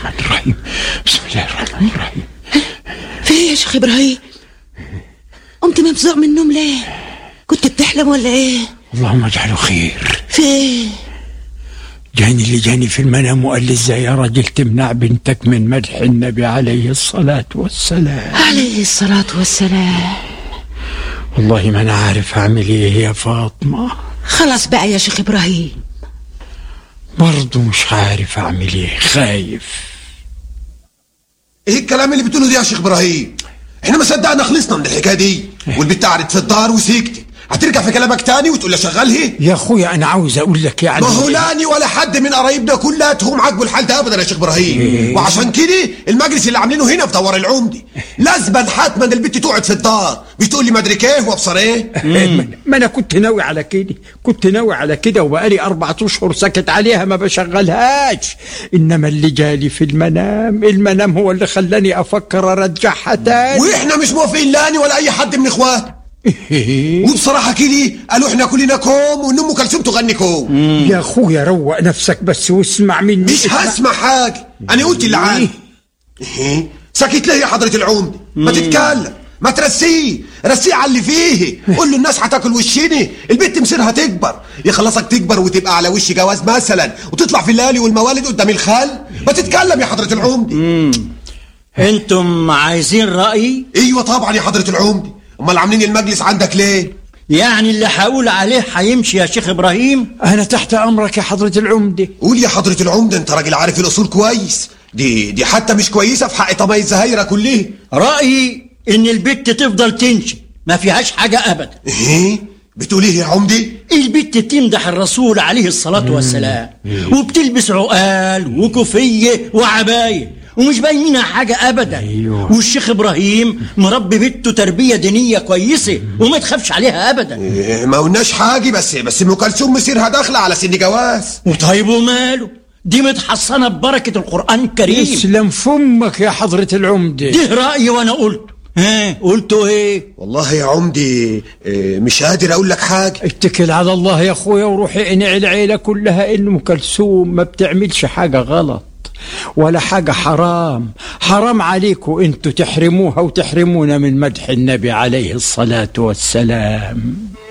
الرحمن الرحيم بسم الله الرحمن الرحيم في ايه يا شيخ ابراهيم قمت مفزوع من النوم ليه كنت بتحلم ولا ايه اللهم اجعله خير في ايه جاني اللي جاني في المنام وقال لي ازاي يا راجل تمنع بنتك من مدح النبي عليه الصلاة والسلام عليه الصلاة والسلام والله ما انا عارف اعمل ايه يا فاطمة خلاص بقى يا شيخ ابراهيم برضه مش عارف اعمل ايه خايف ايه الكلام اللي بتقوله ده يا شيخ ابراهيم احنا ما صدقنا خلصنا من الحكايه دي والبت قعدت في الدار وسكتت هترجع في كلامك تاني وتقول لي شغلها يا اخويا انا عاوز اقول لك يعني ما هو لاني ولا حد من قرايبنا كلاتهم عاجبه الحال ده ابدا يا شيخ ابراهيم وعشان كده المجلس اللي عاملينه هنا في دوار العمدي لازما حتما البت تقعد في الدار بتقول لي ما ادري ايه وابصر ايه ما انا كنت ناوي على كده كنت ناوي على كده وبقالي أربعة اشهر ساكت عليها ما بشغلهاش انما اللي جالي في المنام المنام هو اللي خلاني افكر ارجعها تاني واحنا مش موافقين لاني ولا اي حد من اخوات وبصراحه كده قالوا احنا كلنا كوم وان ام كلثوم تغني كوم يا اخويا روق نفسك بس واسمع مني مش اسمع. هسمع حاجه انا قلت اللي عندي إيه؟ ساكت ليه يا حضره العمدة ما تتكلم ما ترسيه رسيه على اللي فيه قول له الناس هتاكل وشني البنت مصيرها تكبر يخلصك تكبر وتبقى على وش جواز مثلا وتطلع في الليالي والموالد قدام الخال ما تتكلم يا حضره العمدة انتم عايزين رأيي ايوه طبعا يا حضره العمدة امال عاملين المجلس عندك ليه يعني اللي هقول عليه هيمشي يا شيخ ابراهيم انا تحت امرك يا حضرة العمدة قول يا حضره العمدة انت راجل عارف الاصول كويس دي دي حتى مش كويسه في حق طمي الزهايره كلها رأيي ان البت تفضل تمشي ما فيهاش حاجة ابدا ايه بتقول ايه يا عمدي البت تمدح الرسول عليه الصلاة والسلام وبتلبس عقال وكوفية وعباية ومش باين منها حاجة أبدا أيوه. والشيخ إبراهيم مربي بنته تربية دينية كويسة وما تخافش عليها أبدا إيه، ما قلناش حاجه بس بس ام كلثوم مصيرها داخله على سن جواز وطيب وماله دي متحصنة ببركة القرآن الكريم يسلم فمك يا حضرة العمدة ده رأيي وأنا قلت ها قلتوا إيه والله يا عمدي إيه، مش قادر اقول لك حاجه اتكل على الله يا اخويا وروح اقنع العيلة كلها ان ام كلثوم ما بتعملش حاجة غلط ولا حاجة حرام حرام عليكم انتوا تحرموها وتحرمونا من مدح النبي عليه الصلاة والسلام